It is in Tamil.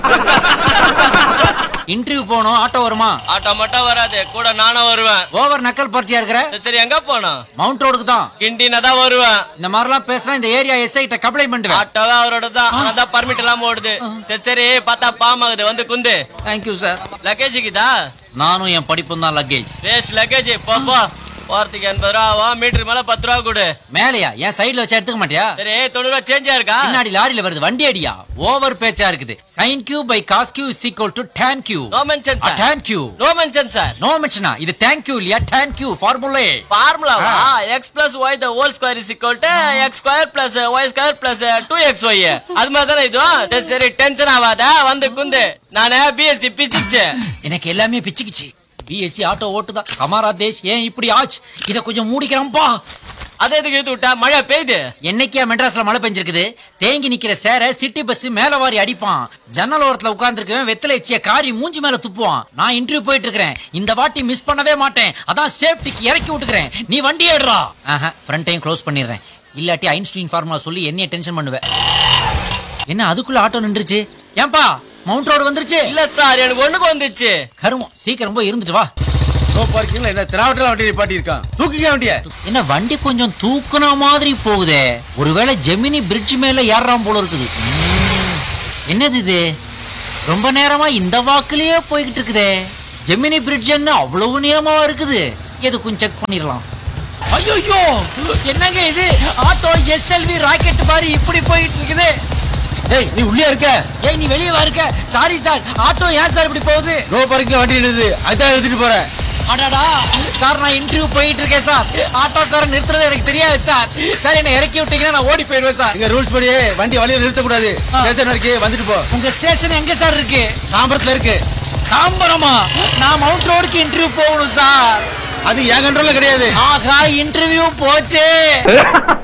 இன்டர்வியூ போகணும் ஆட்டோ வருமா ஆட்டோ மட்டும் வராது கூட நானும் வருவேன் ஓவர் நக்கல் பார்ட்டியா இருக்கிற சரி எங்க போனோம் மவுண்ட் ரோடுக்கு தான் கிண்டினா தான் வருவேன் இந்த மாதிரிலாம் பேசினா இந்த ஏரியா எஸ்ஐ கிட்ட கம்ப்ளைண்ட் பண்ணுவேன் ஆட்டோவே அவரோட தான் அதான் பர்மிட் இல்லாம ஓடுது சரி சரி பார்த்தா பாம் ஆகுது வந்து குந்து தேங்க்யூ சார் லக்கேஜுக்குதா நானும் என் படிப்பும் தான் லக்கேஜ் வேஸ்ட் லக்கேஜ் போ போ போறதுக்கு எண்பது ரூபா ஆகும் மீட்டர் மேல பத்து ரூபா கொடு மேலையா என் சைடுல வச்சு எடுத்துக்க மாட்டியா சரி தொண்ணூறு ரூபா சேஞ்சா இருக்கா பின்னாடி லாரியில வருது வண்டி அடியா ஓவர் பேச்சா இருக்குது sin Q by cos Q is equal to tan Q no mention sir tan Q no mention sir no மென்ஷனா இது தேங்க் யூ இல்லையா tan கியூ ஃபார்முலே ஃபார்முலாவா X plus Y the whole square is equal to X square plus Y square plus two X Y அது மாதிரி தானே இதுவும் சரி, சரி டென்ஷன் ஆகாத வந்து குந்து நானே பிஎஸ்சி பிசிக்ஸ் எனக்கு எல்லாமே பிச்சுக்கிச்சு பிஎஸ்சி ஆட்டோ ஓட்டுதான் கமாரா தேஷ் ஏன் இப்படி ஆச்சு இத கொஞ்சம் மூடிக்கிறோம்பா அதை எதுக்கு இழுத்து விட்டா மழை பெய்யுது என்னைக்கா மெட்ராஸ்ல மழை பெஞ்சிருக்குது தேங்கி நிக்கிற சேர சிட்டி பஸ் மேல வாரி அடிப்பான் ஜன்னல் ஓரத்துல உட்கார்ந்துருக்கவன் வெத்தலை எச்சிய காரி மூஞ்சி மேல துப்புவான் நான் இன்டர்வியூ போயிட்டு இருக்கிறேன் இந்த வாட்டி மிஸ் பண்ணவே மாட்டேன் அதான் சேஃப்டிக்கு இறக்கி விட்டுக்கிறேன் நீ வண்டி ஏடுறா ஆஹா ஃப்ரண்ட்டையும் க்ளோஸ் பண்ணிடுறேன் இல்லாட்டி ஐன்ஸ்டீன் ஃபார்முலா சொல்லி என்னைய டென்ஷன் பண்ணுவேன் என்ன அதுக்குள்ள ஆட்டோ நின்றுச்சு ஏன்பா மவுண்ட் ரோடு வந்துருச்சு இல்ல சார் எனக்கு ஒண்ணுக்கு வந்துச்சு கருமம் சீக்கிரம் போய் இருந்துட்டு வா நோ பார்க்கிங்ல என்ன திராவட்டல வண்டி நிப்பாட்டி இருக்கான் தூக்கிக்க வண்டிய என்ன வண்டி கொஞ்சம் தூக்குன மாதிரி போகுதே ஒருவேளை ஜெமினி பிரிட்ஜ் மேல ஏறாம் போல இருக்குது ம், என்னது இது ரொம்ப நேரமா இந்த வாக்குலயே போய்கிட்டு இருக்குதே ஜெமினி பிரிட்ஜ் என்ன அவ்வளவு நீளமாவா இருக்குது எதுக்கும் செக் பண்ணிடலாம் ஐயோ என்னங்க இது ஆட்டோ எஸ்எல்வி ராக்கெட் மாதிரி இப்படி போயிட்டு இருக்குது ஏய் நீ உள்ளே இருக்க ஏய் நீ வெளியே வா இருக்க சாரி சார் ஆட்டோ ஏன் சார் இப்படி போகுது நோ பார்க்கிங்ல வண்டி நிறுது அதான் எடுத்துட்டு போறேன் அடடா சார் நான் இன்டர்வியூ போயிட்டு இருக்கேன் சார் ஆட்டோக்காரன் நிறுத்துறது எனக்கு தெரியாது சார் சார் என்ன இறக்கி விட்டீங்கன்னா நான் ஓடி போயிடுவேன் சார் எங்க ரூல்ஸ் படி வண்டி வழியில நிறுத்த கூடாது ஆ. ஸ்டேஷன் வரைக்கும் வந்துட்டு போ உங்க ஸ்டேஷன் எங்க சார் இருக்கு தாம்பரத்துல இருக்கு தாம்பரமா நான் மவுண்ட் ரோடுக்கு இன்டர்வியூ போகணும் சார் அது என் கண்ட்ரோல்ல கிடையாது ஆகா இன்டர்வியூ போச்சே